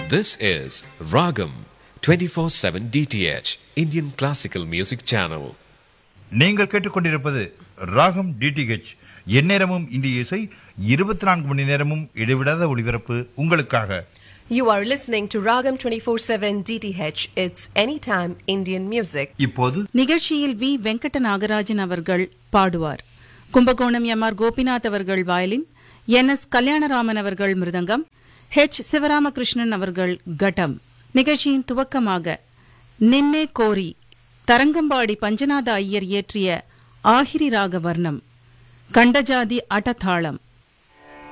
This is Ragam 24/7 DTH Indian Classical Music Channel. நீங்கள் கேட்டுக்கொண்டிருப்பது ராகம் டிடிஹெச் எந்நேரமும் இந்திய இசை இருபத்தி நான்கு மணி நேரமும் இடைவிடாத ஒளிபரப்பு உங்களுக்காக You are listening to Ragam 24/7 DTH. It's anytime Indian music. இப்போது நிகழ்ச்சியில் வி வெங்கட நாகராஜன் அவர்கள் பாடுவார் கும்பகோணம் எம் ஆர் கோபிநாத் அவர்கள் வயலின் என் எஸ் கல்யாணராமன் அவர்கள் மிருதங்கம் ஹெச் சிவராமகிருஷ்ணன் அவர்கள் கட்டம் நிகழ்ச்சியின் துவக்கமாக நின்னே கோரி தரங்கம்பாடி பஞ்சநாத ஐயர் இயற்றிய ஆகிரி ராக வர்ணம் கண்டஜாதி அடதாளம்